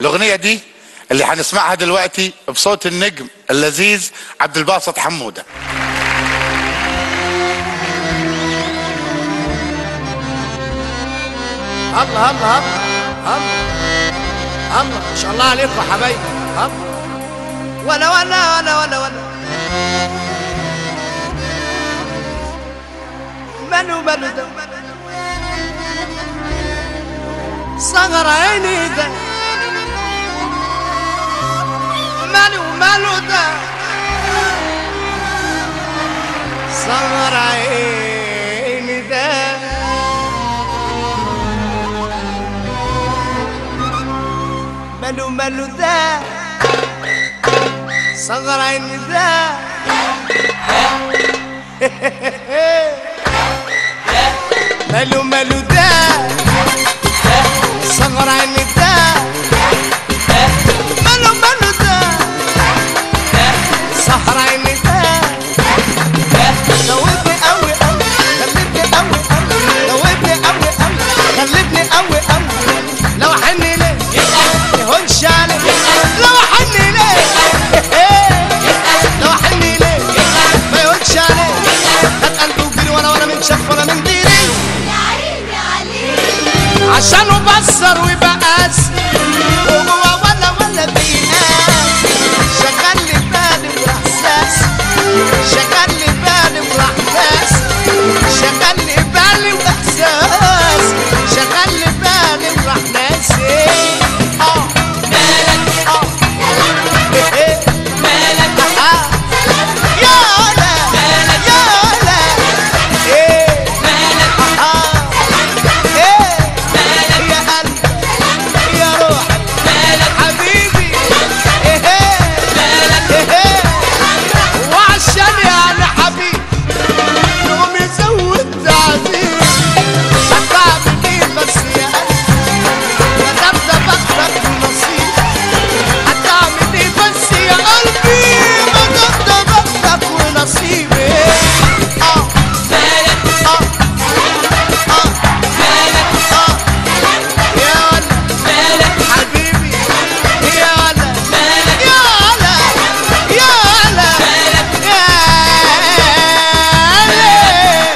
الاغنيه دي اللي هنسمعها دلوقتي بصوت النجم اللذيذ عبد الباسط حموده الله الله الله الله الله ما شاء الله عليكم يا حبايبي الله ولا ولا ولا ولا ولا ماله ماله ده صغر عيني ده ماله ماله ده صغر عيني ده ماله ماله ده صغر عيني ده ماله ماله ده صغر عيني ده ماله ماله ده صغر عيني ده دوبني قوي قوي خلتني قوي قوي دوبني قوي قوي خلتني قوي قوي لو حني ليه يهونش عليك لو حني ليه لو حني ليه ما يهونش عليك خد قلبي وجري ورا ولا من شاف ولا من ديري عشان وبصر وبقاس وهو ولا ولا بيقاس شغل لي بالي واحساس شغل لي بالي واحساس شغل لي بالي واحساس شغل لي بالي واحساس اه مالك اه إيه. آه. يالا يالا ايه آه. ايه يا قلبي يا روحي حبيبي ايه ايه وعشان يعني حبيبي يوم يزود تعذيب هتعمل ايه بس يا قلبي يا ده بختك ونصيب هتعمل ايه بس يا قلبي ما ده بختك ونصيبي اه اه اه اه يا ولد حبيبي يا ولد يا ولد يا ولد يا ولد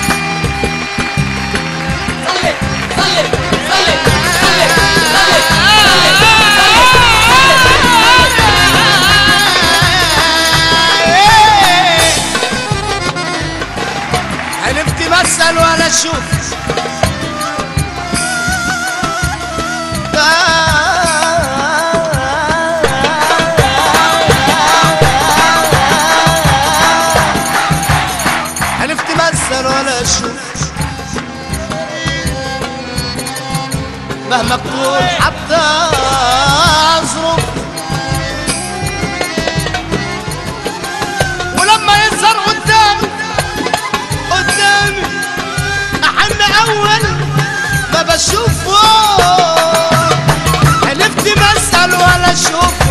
حلفت مسأل ولا اشوف حلفت مسأل ولا اشوف مهما تكون حتى ظروف ولما يظهر قدامي قدامي احن اول ما بشوفه حلفت بسأل ولا اشوف